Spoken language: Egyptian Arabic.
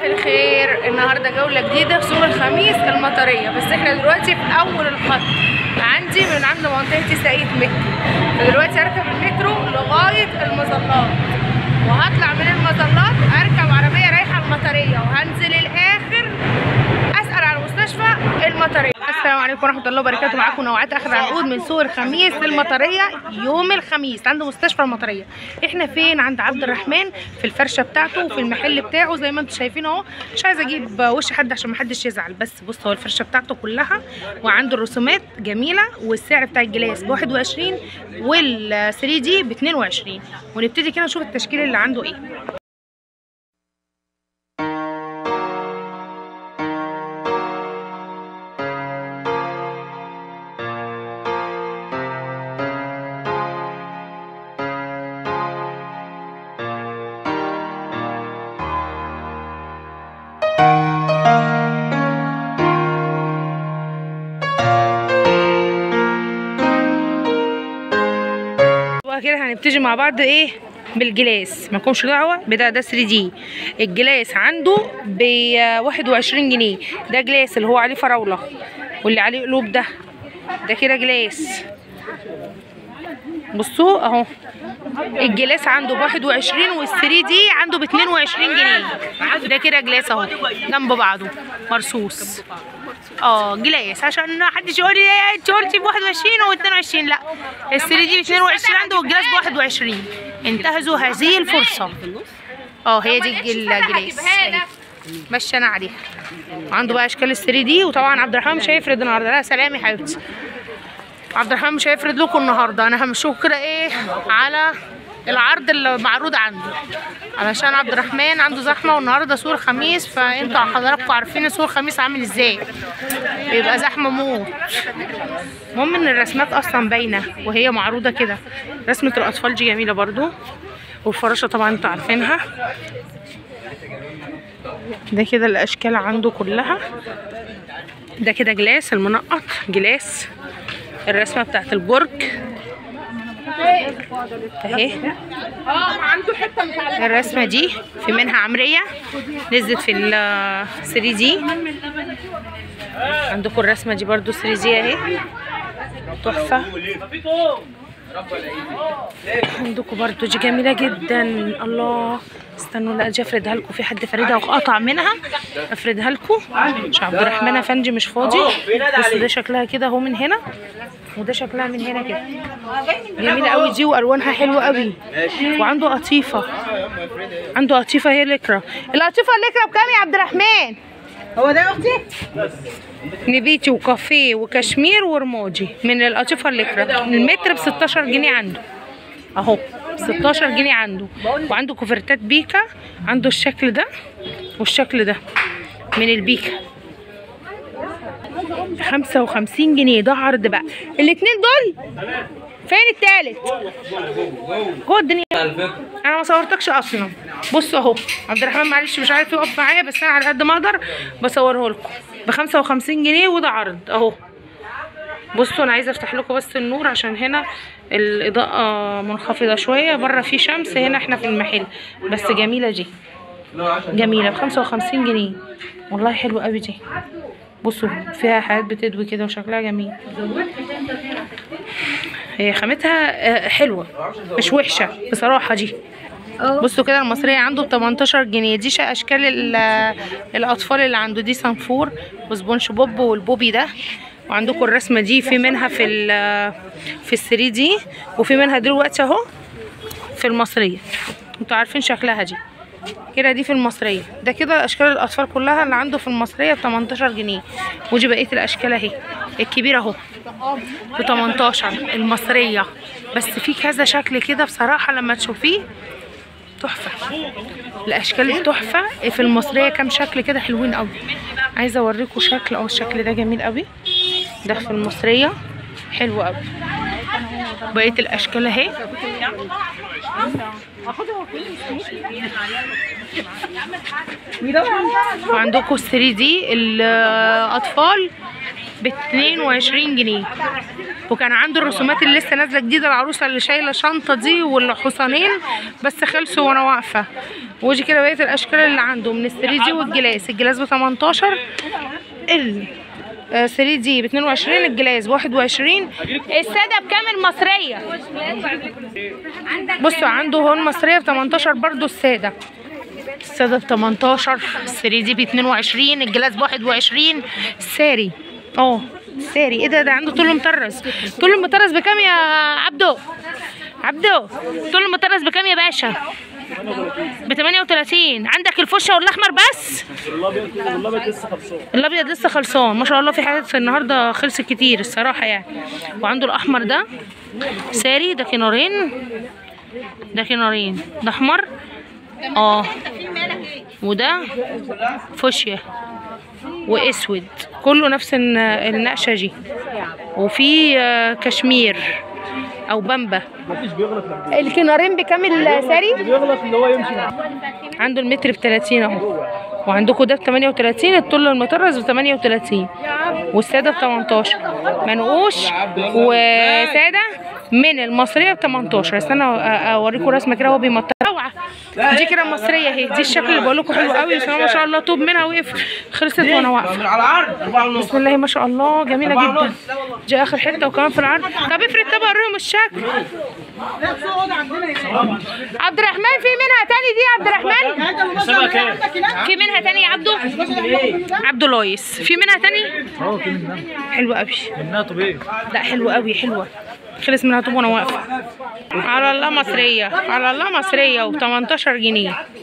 الخير النهارده جوله جديده في سوق الخميس المطريه بس احنا دلوقتي في اول الخط عندي من عند منطقه ساقية مترو فدلوقتي اركب المترو لغايه المظلات وهطلع من المظلات اركب عربيه رايحه المطريه وهنزل الاخر اسال على المستشفى المطريه السلام عليكم ورحمه الله وبركاته معاكم نوعات اخر عنقود من سوق الخميس المطريه يوم الخميس عند مستشفى المطريه احنا فين عند عبد الرحمن في الفرشه بتاعته وفي المحل بتاعه زي ما انتم شايفين اهو مش عايزه اجيب وش حد عشان محدش يزعل بس بص هو الفرشه بتاعته كلها وعنده الرسومات جميله والسعر بتاع الجلاس ب 21 وال 3 دي ب 22 ونبتدي كده نشوف التشكيل اللي عنده ايه وكده هنبتدي مع بعض ايه بالجلاس مالكمش دعوه بده ده 3 دي الجلاس عنده ب 21 جنيه ده جلاس اللي هو عليه فراوله واللي عليه قلوب ده ده كده جلاس بصوا اهو الجلاس عنده ب 21 وال 3 دي عنده ب 22 جنيه ده كده جلاس اهو جنب بعضه مرصوص اه جلاس عشان ما حدش يقول لي إيه انت قلتي ب 21 و 22 لا ال 3 دي ب 22 عنده والجلاس ب 21 انتهزوا هذه الفرصه اه هي دي الج- الجلاس أهي. ماشي انا عليها عنده بقى اشكال ال 3 دي وطبعا عبد الرحمن مش هيفرد النهارده لا سلام يا حبيبتي عبد الرحمن مش هيفرد لكم النهارده انا همشوكوا كده ايه على العرض اللي معروض عنده علشان عبد الرحمن عنده زحمه والنهارده سوق الخميس فانتوا حضراتكم عارفين سوق الخميس عامل ازاي بيبقى زحمه موت المهم ان الرسمات اصلا باينه وهي معروضه كده رسمه الاطفال دي جميله برضو والفراشه طبعا انتوا عارفينها ده كده الاشكال عنده كلها ده كده جلاس المنقط جلاس الرسمه بتاعت البرج اهي الرسمه دي في منها عمريه نزلت في ال 3 دي عندكم الرسمه دي برضو 3 دي اهي تحفه عندكم برضو دي جميله جدا الله استنوا لا اجي افردها لكم في حد فردها وقطع منها افردها لكم مش عبد الرحمن افندي مش فاضي بصوا ده شكلها كده اهو من هنا وده شكلها من هنا كده جميله قوي دي والوانها حلوه قوي وعنده قطيفه عنده قطيفه هي لكرة القطيفه اللكرة بكام يا عبد الرحمن هو ده يا اختي؟ نبيتي وكافيه وكشمير ورمادي من القطيفه اللكرة المتر ب 16 جنيه عنده اهو 16 جنيه عنده وعنده كوفرتات بيكا عنده الشكل ده والشكل ده من البيكا 55 جنيه ده عرض بقى الاتنين دول فين التالت هو الدنيا انا ما صورتكش اصلا بصوا اهو عبد الرحمن معلش مش عارف يقف معايا بس انا على قد ما اقدر بصوره لكم ب 55 جنيه وده عرض اهو بصوا انا عايزه افتح لكم بس النور عشان هنا الاضاءه منخفضه شويه بره في شمس هنا احنا في المحل بس جميله دي جميله ب 55 جنيه والله حلوه قوي دي بصوا فيها حاجات بتدوي كده وشكلها جميل هي خامتها آه، حلوه مش وحشه بصراحه دي بصوا كده المصرية عنده ب 18 جنيه دي شا- اشكال ال- الاطفال اللي عنده دي صنفور وسبونج بوب والبوبي ده وعندكم الرسمة دي في منها في ال في ال 3 دي وفي منها دلوقتي اهو في المصرية انتوا عارفين شكلها دي كده دي في المصرية ده كده اشكال الاطفال كلها اللي عنده في المصرية ب 18 جنيه ودي بقية الاشكال اهي الكبيرة اهو ب 18 المصرية بس في كذا شكل كده بصراحة لما تشوفيه تحفة الأشكال تحفة في المصرية كام شكل كده حلوين قوي عايزة أوريكم شكل أو الشكل ده جميل قوي ده في المصرية حلو قوي بقية الأشكال أهي وعندكم 3 دي الأطفال ب 22 جنيه وكان عنده الرسومات اللي لسه نازله جديده العروسه اللي شايله شنطه دي والحصانين بس خلصوا وانا واقفه ودي كده بقيه الاشكال اللي عنده من ال 3 دي والجلاس الجلاس ب 18 ال 3 دي ب 22 الجلاس ب 21 الساده بكام المصريه بصوا عنده هون مصريه ب 18 برضو الساده الساده ب 18 3 دي ب 22 الجلاس ب 21 الساري اه الساري ايه ده ده عنده طول مطرز طول مطرز بكام يا عبدو عبدو طول مطرز بكام يا باشا ب 38 عندك الفشه والاحمر بس والابيض والابيض لسه خلصان الابيض لسه خلصان ما شاء الله في حاجات النهارده خلصت كتير الصراحه يعني وعنده الاحمر ده ساري ده كنارين ده كنارين ده احمر اه وده فوشيا واسود كله نفس الن- النقشه دي وفي آه، كشمير او بامبا مفيش بيغلط لما الكنارين بكام الساري بيغلط اللي هو يمشي معاه عنده المتر ب 30 اهو وعندكم ده ب 38 الطول المطرز ب 38 والساده ب 18 منقوش وساده من المصريه ب 18 استنى أ- اوريكم رسمه كده وهو بيمطر روعه دي كده المصريه اهي دي الشكل اللي بقول لكم حلو قوي بسم الله ما شاء الله طوب منها وقف خلصت وانا واقفه من على العرض 4 ونص بسم الله ما شاء الله جميله جدا دي اخر حته وكمان في العرض طب افرد طب اوريهم الشكل عبد الرحمن في منها تاني دي يا عبد الرحمن سبعة كام؟ في منها تاني يا عبدو عبدو لويس في منها تاني اه في منها حلوه قوي منها طبيعي لا حلوه قوي حلوه خلص منها طوب وانا واقفه على الله مصريه على الله مصريه و 18 جنيه